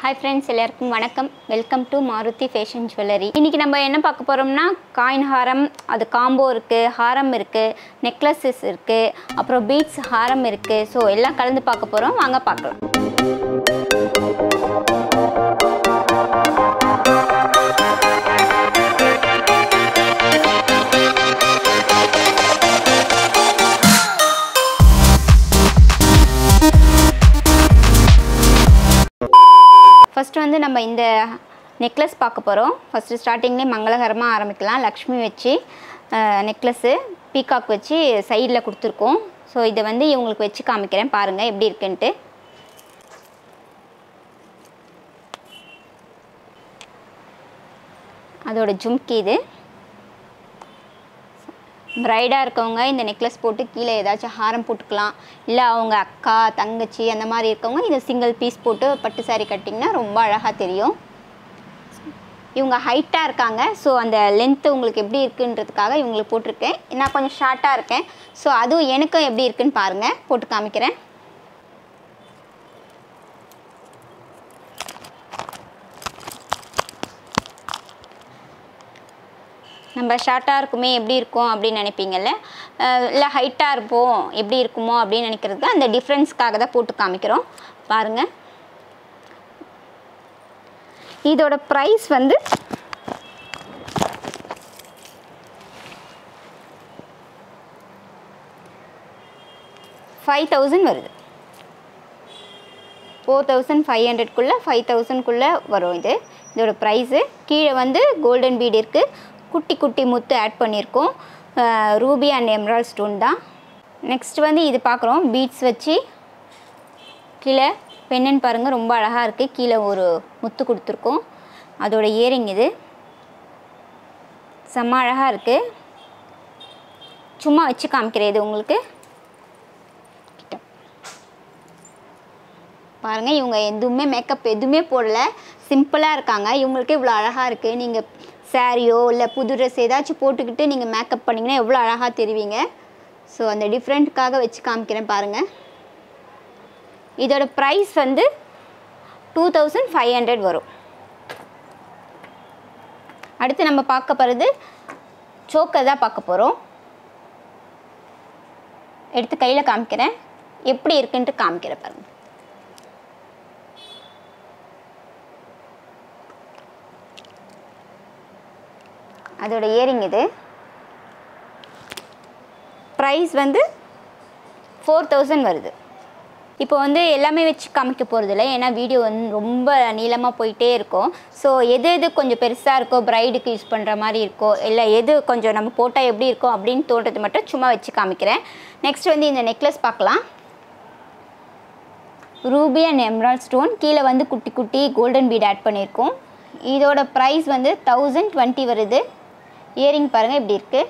hi friends எல்லாருக்கும் வணக்கம் welcome to Maruti fashion jewellery இன்றைக்கி நம்ம என்ன பார்க்க போகிறோம்னா காயின் ஹாரம் அது காம்போ இருக்குது ஹாரம் இருக்குது நெக்லஸஸ் இருக்குது அப்புறம் பீட்ஸ் ஹாரம் இருக்குது ஸோ எல்லாம் கலந்து பார்க்க போகிறோம் வாங்க பார்க்கலாம் ஃபஸ்ட்டு வந்து நம்ம இந்த நெக்லஸ் பார்க்க போகிறோம் ஃபஸ்ட்டு ஸ்டார்டிங்லேயே மங்களகரமாக ஆரம்பிக்கலாம் லக்ஷ்மி வச்சு நெக்லஸ்ஸு பீகாக் வச்சு சைடில் கொடுத்துருக்கோம் ஸோ இதை வந்து இவங்களுக்கு வச்சு காமிக்கிறேன் பாருங்கள் எப்படி இருக்குன்ட்டு அதோட ஜும்கி இது ப்ரைடாக இருக்கவங்க இந்த நெக்லஸ் போட்டு கீழே ஏதாச்சும் ஹாரம் போட்டுக்கலாம் இல்லை அவங்க அக்கா தங்கச்சி அந்த மாதிரி இருக்கவங்க இந்த சிங்கிள் பீஸ் போட்டு பட்டு சாரி கட்டிங்கன்னா ரொம்ப அழகாக தெரியும் இவங்க ஹைட்டாக இருக்காங்க ஸோ அந்த லென்த்து உங்களுக்கு எப்படி இருக்குன்றதுக்காக இவங்களுக்கு போட்டிருக்கேன் நான் கொஞ்சம் ஷார்ட்டாக இருக்கேன் ஸோ அதுவும் எனக்கும் எப்படி இருக்குன்னு பாருங்கள் போட்டு காமிக்கிறேன் நம்ம ஷார்ட்டாக இருக்குமே எப்படி இருக்கும் அப்படின்னு நினைப்பீங்கல்ல இல்லை ஹைட்டாக இருப்போம் எப்படி இருக்குமோ அப்படின்னு நினைக்கிறதுக்கு அந்த டிஃப்ரென்ஸ்க்காக தான் போட்டு காமிக்கிறோம் பாருங்கள் இதோட ப்ரைஸ் வந்து ஃபைவ் தௌசண்ட் வருது ஃபோர் தௌசண்ட் ஃபைவ் ஹண்ட்ரட்குள்ளே ஃபைவ் தௌசண்ட்குள்ளே வரும் இது இதோட ப்ரைஸு கீழே வந்து கோல்டன் பீட் இருக்குது குட்டி குட்டி முத்து ஆட் பண்ணியிருக்கோம் ரூபி அண்ட் எம்ரால் ஸ்டோன் தான் நெக்ஸ்ட் வந்து இது பார்க்குறோம் பீட்ஸ் வச்சு கீழே பெண்ணுன்னு பாருங்கள் ரொம்ப அழகாக இருக்குது கீழே ஒரு முத்து கொடுத்துருக்கோம் அதோட இயரிங் இது செம்ம அழகாக இருக்குது சும்மா வச்சு காமிக்கிறேன் இது உங்களுக்கு கிட்ட பாருங்கள் இவங்க எதுவுமே மேக்கப் எதுவுமே போடல சிம்பிளாக இருக்காங்க இவங்களுக்கு இவ்வளோ அழகாக இருக்குது நீங்கள் சாரியோ இல்லை புது ட்ரெஸ் ஏதாச்சும் போட்டுக்கிட்டு நீங்கள் மேக்கப் பண்ணிங்கன்னா எவ்வளோ அழகாக தெரிவிங்க ஸோ அந்த டிஃப்ரெண்ட்காக வச்சு காமிக்கிறேன் பாருங்கள் இதோட ப்ரைஸ் வந்து டூ தௌசண்ட் ஃபைவ் ஹண்ட்ரட் வரும் அடுத்து நம்ம பார்க்க போகிறது சோக்கர் தான் பார்க்க போகிறோம் எடுத்து கையில் காமிக்கிறேன் எப்படி இருக்குன்ட்டு காமிக்கிறேன் பாருங்கள் அதோட இயரிங் இது ப்ரைஸ் வந்து ஃபோர் தௌசண்ட் வருது இப்போ வந்து எல்லாமே வச்சு காமிக்க போகிறதில்ல ஏன்னா வீடியோ வந்து ரொம்ப நீளமாக போயிட்டே இருக்கும் ஸோ எது எது கொஞ்சம் பெருசாக இருக்கோ ப்ரைடுக்கு யூஸ் பண்ணுற மாதிரி இருக்கோ இல்லை எது கொஞ்சம் நம்ம போட்டால் எப்படி இருக்கும் அப்படின்னு தோன்றது மட்டும் சும்மா வச்சு காமிக்கிறேன் நெக்ஸ்ட் வந்து இந்த நெக்லஸ் பார்க்கலாம் ரூபி அண்ட் எம்ரால் ஸ்டோன் கீழே வந்து குட்டி குட்டி கோல்டன் பீட் ஆட் பண்ணியிருக்கோம் இதோட ப்ரைஸ் வந்து தௌசண்ட் டுவெண்ட்டி வருது இயரிங் பாருங்கள் இப்படி இருக்குது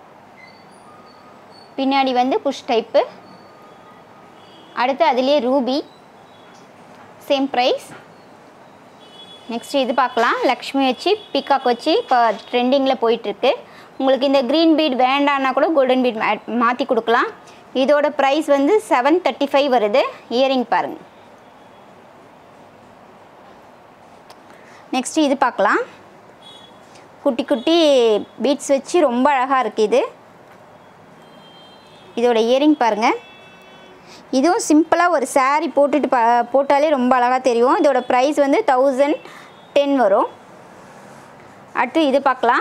பின்னாடி வந்து புஷ் டைப்பு அடுத்து அதுலேயே ரூபி சேம் ப்ரைஸ் நெக்ஸ்ட் இது பார்க்கலாம் லக்ஷ்மி வச்சு பீகாக் வச்சு இப்போ ட்ரெண்டிங்கில் போயிட்டுருக்கு உங்களுக்கு இந்த க்ரீன் பீட் வேண்டான்னா கூட கோல்டன் பீட் மாற்றி கொடுக்கலாம் இதோட ப்ரைஸ் வந்து செவன் தேர்ட்டி ஃபைவ் வருது இயரிங் பாருங்கள் நெக்ஸ்ட்டு இது பார்க்கலாம் குட்டி குட்டி பீட்ஸ் வச்சு ரொம்ப அழகாக இருக்குது இது இதோட இயரிங் பாருங்கள் இதுவும் சிம்பிளாக ஒரு saree போட்டுட்டு பா போட்டாலே ரொம்ப அழகாக தெரியும் இதோட ப்ரைஸ் வந்து தௌசண்ட் டென் வரும் அடுத்து இது பார்க்கலாம்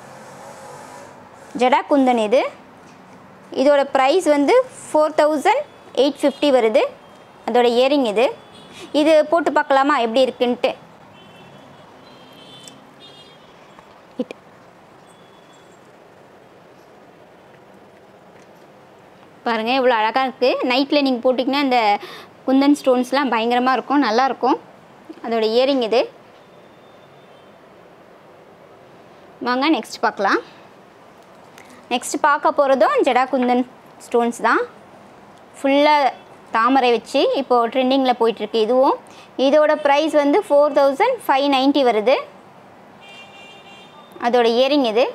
ஜடா குந்தன் இது இதோட ப்ரைஸ் வந்து ஃபோர் தௌசண்ட் எயிட் ஃபிஃப்டி வருது அதோட இயரிங் இது இது போட்டு பார்க்கலாமா எப்படி இருக்குன்ட்டு இட் பாருங்கள் இவ்வளோ அழகாக இருக்குது நைட்டில் நீங்கள் போட்டிங்கன்னா இந்த குந்தன் ஸ்டோன்ஸ்லாம் பயங்கரமாக இருக்கும் நல்லாயிருக்கும் அதோட இயரிங் இது வாங்க நெக்ஸ்ட் பார்க்கலாம் நெக்ஸ்ட் பார்க்க போகிறதும் ஜடா குந்தன் ஸ்டோன்ஸ் தான் ஃபுல்லாக தாமரை வச்சு இப்போது ட்ரெண்டிங்கில் போயிட்டுருக்கு இதுவும் இதோட ப்ரைஸ் வந்து ஃபோர் தௌசண்ட் ஃபைவ் நைன்ட்டி வருது அதோட இயரிங் இது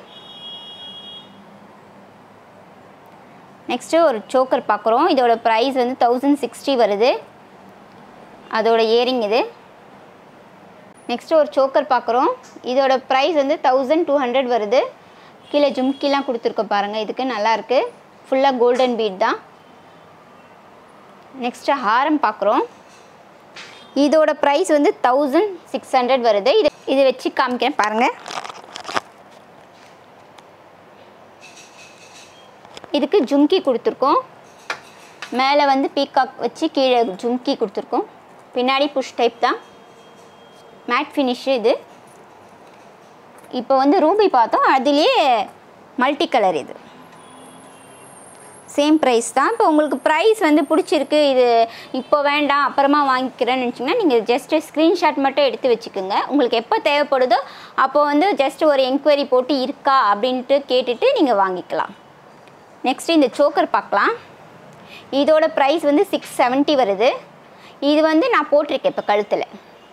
நெக்ஸ்ட்டு ஒரு சோக்கர் பார்க்குறோம் இதோட ப்ரைஸ் வந்து தௌசண்ட் சிக்ஸ்டி வருது அதோட இயரிங் இது நெக்ஸ்ட்டு ஒரு சோக்கர் பார்க்குறோம் இதோட ப்ரைஸ் வந்து தௌசண்ட் டூ ஹண்ட்ரட் வருது கீழே ஜும்கிலாம் கொடுத்துருக்கோம் பாருங்கள் இதுக்கு நல்லா இருக்கு ஃபுல்லாக கோல்டன் பீட் தான் நெக்ஸ்ட்டு ஹாரம் பார்க்குறோம் இதோட ப்ரைஸ் வந்து தௌசண்ட் சிக்ஸ் ஹண்ட்ரட் வருது இது இது வச்சு காமிக்கிறேன் பாருங்கள் இதுக்கு ஜும்கி கொடுத்துருக்கோம் மேலே வந்து பீகாக் வச்சு கீழே ஜும்கி கொடுத்துருக்கோம் பின்னாடி புஷ் டைப் தான் மேட் ஃபினிஷ் இது இப்போ வந்து ரூபி பார்த்தோம் அதுலேயே மல்டி கலர் இது சேம் ப்ரைஸ் தான் இப்போ உங்களுக்கு ப்ரைஸ் வந்து பிடிச்சிருக்கு இது இப்போ வேண்டாம் அப்புறமா வாங்கிக்கிறேன்னு நினச்சிங்கன்னா நீங்கள் ஜஸ்ட்டு ஸ்க்ரீன்ஷாட் மட்டும் எடுத்து வச்சுக்கோங்க உங்களுக்கு எப்போ தேவைப்படுதோ அப்போ வந்து ஜஸ்ட் ஒரு என்கொயரி போட்டு இருக்கா அப்படின்ட்டு கேட்டுட்டு நீங்கள் வாங்கிக்கலாம் நெக்ஸ்ட் இந்த சோக்கர் பார்க்கலாம் இதோட ப்ரைஸ் வந்து சிக்ஸ் செவன்ட்டி வருது இது வந்து நான் போட்டிருக்கேன் இப்போ கழுத்தில்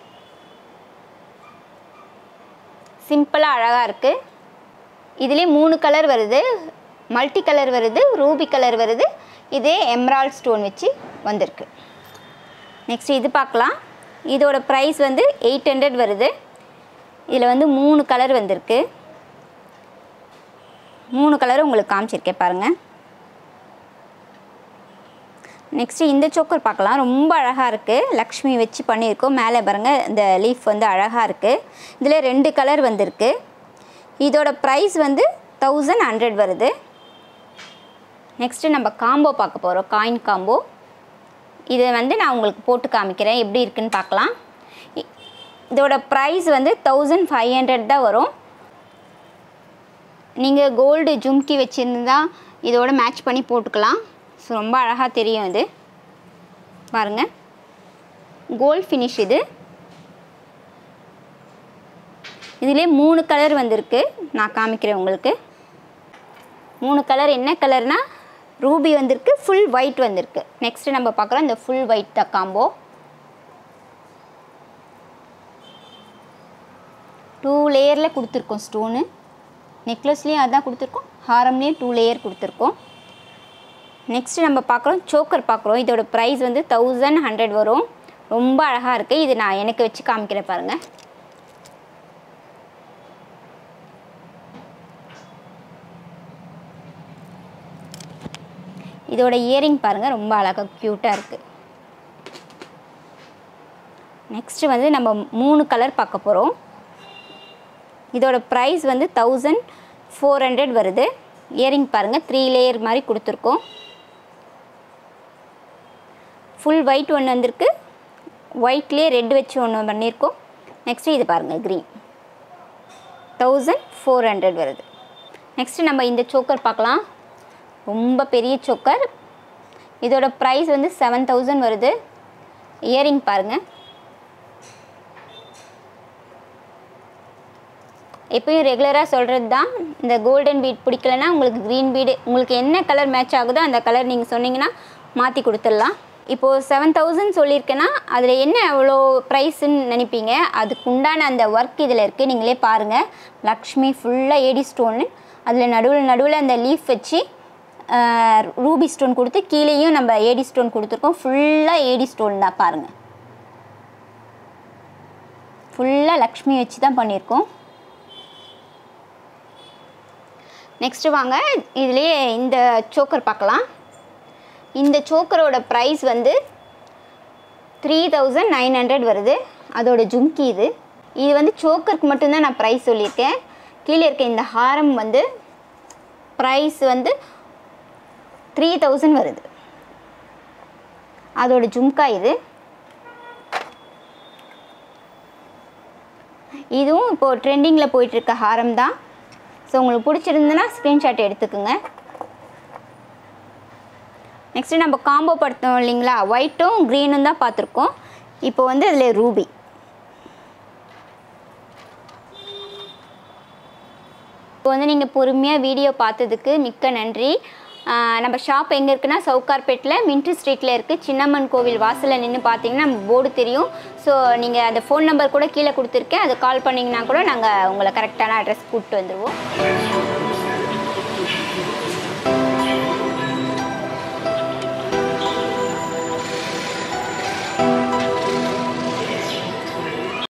சிம்பிளாக அழகாக இருக்குது இதுலேயே மூணு கலர் வருது மல்டி கலர் வருது ரூபி கலர் வருது இதே எம்ரால் ஸ்டோன் வச்சு வந்திருக்கு நெக்ஸ்ட் இது பார்க்கலாம் இதோட ப்ரைஸ் வந்து எயிட் ஹண்ட்ரட் வருது இதில் வந்து மூணு கலர் வந்திருக்கு மூணு கலர் உங்களுக்கு காமிச்சிருக்கேன் பாருங்கள் நெக்ஸ்ட்டு இந்த சோக்கர் பார்க்கலாம் ரொம்ப அழகாக இருக்குது லக்ஷ்மி வச்சு பண்ணியிருக்கோம் மேலே பாருங்கள் இந்த லீஃப் வந்து அழகாக இருக்குது இதில் ரெண்டு கலர் வந்திருக்கு இதோட ப்ரைஸ் வந்து தௌசண்ட் ஹண்ட்ரட் வருது நெக்ஸ்ட்டு நம்ம காம்போ பார்க்க போகிறோம் காயின் காம்போ இதை வந்து நான் உங்களுக்கு போட்டு காமிக்கிறேன் எப்படி இருக்குன்னு பார்க்கலாம் இ- இதோட ப்ரைஸ் வந்து தௌசண்ட் ஃபைவ் ஹண்ட்ரட் தான் வரும் நீங்கள் கோல்டு ஜும்கி வச்சுருந்தா இதோட மேட்ச் பண்ணி போட்டுக்கலாம் ஸோ ரொம்ப அழகாக தெரியும் இது பாருங்கள் கோல்ட் ஃபினிஷ் இது இதிலே மூணு கலர் வந்திருக்கு நான் காமிக்கிறேன் உங்களுக்கு மூணு கலர் என்ன கலர்னா ரூபி வந்திருக்கு ஃபுல் ஒயிட் வந்திருக்கு நெக்ஸ்ட் நம்ம பார்க்குறோம் இந்த full white the combo two லேயரில் கொடுத்துருக்கோம் ஸ்டோனு நெக்லஸ்லேயும் அதான் கொடுத்துருக்கோம் ஹாரம்லேயும் டூ லேயர் கொடுத்துருக்கோம் நெக்ஸ்ட் நம்ம பார்க்குறோம் சோக்கர் பார்க்குறோம் இதோட ப்ரைஸ் வந்து தௌசண்ட் ஹண்ட்ரட் வரும் ரொம்ப அழகாக இருக்குது இது நான் எனக்கு வச்சு காமிக்கிறேன் பாருங்கள் இதோட இயரிங் பாருங்கள் ரொம்ப அழகாக க்யூட்டாக இருக்குது நெக்ஸ்ட்டு வந்து நம்ம மூணு கலர் பார்க்க போகிறோம் இதோட ப்ரைஸ் வந்து தௌசண்ட் ஃபோர் ஹண்ட்ரட் வருது இயரிங் பாருங்கள் த்ரீ லேயர் மாதிரி கொடுத்துருக்கோம் ஃபுல் ஒயிட் ஒன்று வந்திருக்கு ஒயிட்லேயே ரெட் வச்சு ஒன்று பண்ணியிருக்கோம் நெக்ஸ்ட்டு இது பாருங்கள் க்ரீன் தௌசண்ட் ஃபோர் ஹண்ட்ரட் வருது நெக்ஸ்ட்டு நம்ம இந்த சோக்கர் பார்க்கலாம் ரொம்ப பெரிய சோக்கர் இதோட ப்ரைஸ் வந்து செவன் தௌசண்ட் வருது இயரிங் பாருங்கள் எப்பயும் ரெகுலராக சொல்கிறது தான் இந்த கோல்டன் பீட் பிடிக்கலனா உங்களுக்கு க்ரீன் பீடு உங்களுக்கு என்ன கலர் மேட்ச் ஆகுதோ அந்த கலர் நீங்கள் சொன்னீங்கன்னா மாற்றி கொடுத்துடலாம் இப்போது செவன் தௌசண்ட் சொல்லியிருக்கேன்னா அதில் என்ன அவ்வளோ ப்ரைஸுன்னு நினைப்பீங்க அதுக்கு உண்டான அந்த ஒர்க் இதில் இருக்குது நீங்களே பாருங்கள் லக்ஷ்மி ஃபுல்லாக ஏடி ஸ்டோனு அதில் நடுவில் நடுவில் அந்த லீஃப் வச்சு ரூபி ஸ்டோன் கொடுத்து கீழேயும் நம்ம ஏடி ஸ்டோன் கொடுத்துருக்கோம் ஃபுல்லாக ஏடி ஸ்டோன் தான் பாருங்கள் ஃபுல்லாக லக்ஷ்மி வச்சு தான் பண்ணியிருக்கோம் நெக்ஸ்ட்டு வாங்க இதுலேயே இந்த சோக்கர் பார்க்கலாம் இந்த சோக்கரோட ப்ரைஸ் வந்து த்ரீ தௌசண்ட் நைன் ஹண்ட்ரட் வருது அதோட ஜும்கி இது இது வந்து சோக்கருக்கு மட்டும்தான் நான் ப்ரைஸ் சொல்லியிருக்கேன் கீழே இருக்க இந்த ஹாரம் வந்து ப்ரைஸ் வந்து த்ரீ தௌசண்ட் வருது அதோட ஜும்கா இது இதுவும் இப்போது ட்ரெண்டிங்கில் போயிட்டுருக்க ஹாரம் தான் ஸோ உங்களுக்கு பிடிச்சிருந்துன்னா ஸ்க்ரீன்ஷாட் எடுத்துக்கோங்க நெக்ஸ்ட்டு நம்ம காம்போ படுத்தோம் இல்லைங்களா ஒயிட்டும் க்ரீனும் தான் பார்த்துருக்கோம் இப்போ வந்து அதில் ரூபி இப்போ வந்து நீங்கள் பொறுமையாக வீடியோ பார்த்ததுக்கு மிக்க நன்றி ஆஹ் நம்ம ஷாப் எங்கே இருக்குன்னா சவுகார்பேட்டில் மின்ட்ரி ஸ்ட்ரீட்டில் இருக்குது சின்னம்மன் கோவில் வாசலில் நின்று பார்த்தீங்கன்னா நம்ம போர்டு தெரியும் ஸோ நீங்கள் அந்த ஃபோன் நம்பர் கூட கீழே கொடுத்துருக்கேன் அதை கால் பண்ணிங்கன்னா கூட நாங்கள் உங்களை கரெக்டான அட்ரஸ் கூப்பிட்டு வந்துடுவோம்